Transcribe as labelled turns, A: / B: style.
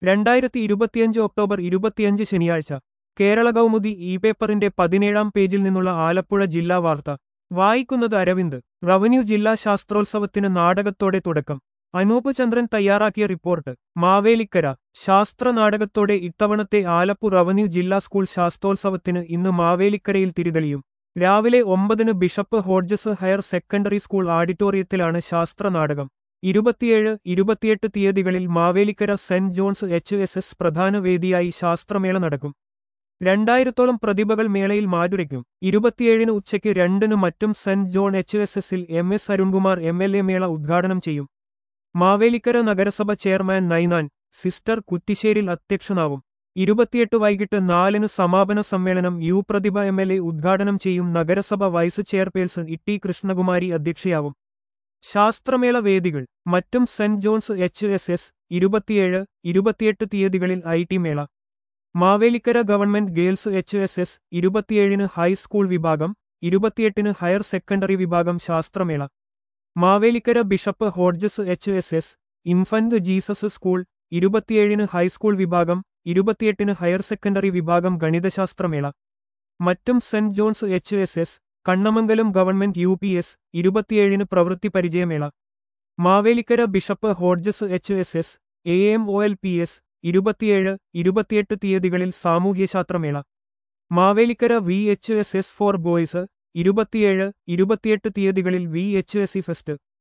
A: രണ്ടായിരത്തി ഇരുപത്തിയഞ്ച് ഒക്ടോബർ ഇരുപത്തിയഞ്ച് ശനിയാഴ്ച കേരള കൗമുദി ഇ പേപ്പറിന്റെ പതിനേഴാം പേജിൽ നിന്നുള്ള ആലപ്പുഴ ജില്ലാ വാർത്ത വായിക്കുന്നത് അരവിന്ദ് റവന്യൂ ജില്ലാ ശാസ്ത്രോത്സവത്തിന് നാടകത്തോടെ തുടക്കം അനൂപ് ചന്ദ്രൻ തയ്യാറാക്കിയ റിപ്പോർട്ട് മാവേലിക്കര ശാസ്ത്ര നാടകത്തോടെ ഇത്തവണത്തെ ആലപ്പുഴ റവന്യൂ ജില്ലാ സ്കൂൾ ശാസ്ത്രോത്സവത്തിന് ഇന്ന് മാവേലിക്കരയിൽ തിരിതെളിയും രാവിലെ ഒമ്പതിന് bishop Hodges higher secondary school ഓഡിറ്റോറിയത്തിലാണ് ശാസ്ത്ര നാടകം ഇരുപത്തിയേഴ് ഇരുപത്തിയെട്ട് തീയതികളിൽ Mavelikkara Saint John's H S S പ്രധാന വേദിയായി ശാസ്ത്രമേള നടക്കും രണ്ടായിരത്തോളം പ്രതിഭകൾ മേളയിൽ മാറ്റുരയ്ക്കും ഇരുപത്തിയേഴിന് ഉച്ചയ്ക്ക് രണ്ടിന് മറ്റും സെന്റ് ജോൺ എച്ച് എസ് എസിൽ M S Arunkumar M L A മേള ഉദ്ഘാടനം ചെയ്യും മാവേലിക്കര നഗരസഭ ചെയർമാൻ നൈനാൻ സിസ്റ്റർ കുറ്റിശ്ശേരിൽ അധ്യക്ഷനാവും ഇരുപത്തിയെട്ട് വൈകിട്ട് നാലിന് സമാപന സമ്മേളനം U Prathibha M L A ഉദ്ഘാടനം ചെയ്യും നഗരസഭ വൈസ് ചെയർപേഴ്സൺ ഇട്ടി കൃഷ്ണകുമാരി അധ്യക്ഷയാവും ശാസ്ത്രമേള വേദികൾ മറ്റും Saint John's H S S ഇരുപത്തിയേഴ് ഇരുപത്തിയെട്ട് തീയതികളിൽ ഐ ടി മേള Mavelikkara government girls H S S ഇരുപത്തിയേഴിന് ഹൈസ്കൂൾ വിഭാഗം ഇരുപത്തിയെട്ടിന് ഹയർ സെക്കൻഡറി വിഭാഗം ശാസ്ത്രമേള Mavelikkara bishop Hodges H S S infant Jesus school ഇരുപത്തിയേഴിന് ഹൈസ്കൂൾ വിഭാഗം ഇരുപത്തിയെട്ടിന് ഹയർ സെക്കൻഡറി വിഭാഗം ഗണിതശാസ്ത്രമേള മറ്റും Saint John's H S S Kannamangalam government U P S ഇരുപത്തിയേഴിന് പ്രവൃത്തി പരിചയമേള Mavelikkara bishop Hodges H S S A M O L P S ഇരുപത്തിയേഴ് ഇരുപത്തിയെട്ട് തീയതികളിൽ സാമൂഹ്യശാസ്ത്രമേള Mavelikkara V H S S for boys ഇരുപത്തിയേഴ് ഇരുപത്തിയെട്ട് തീയതികളിൽ V H S C fest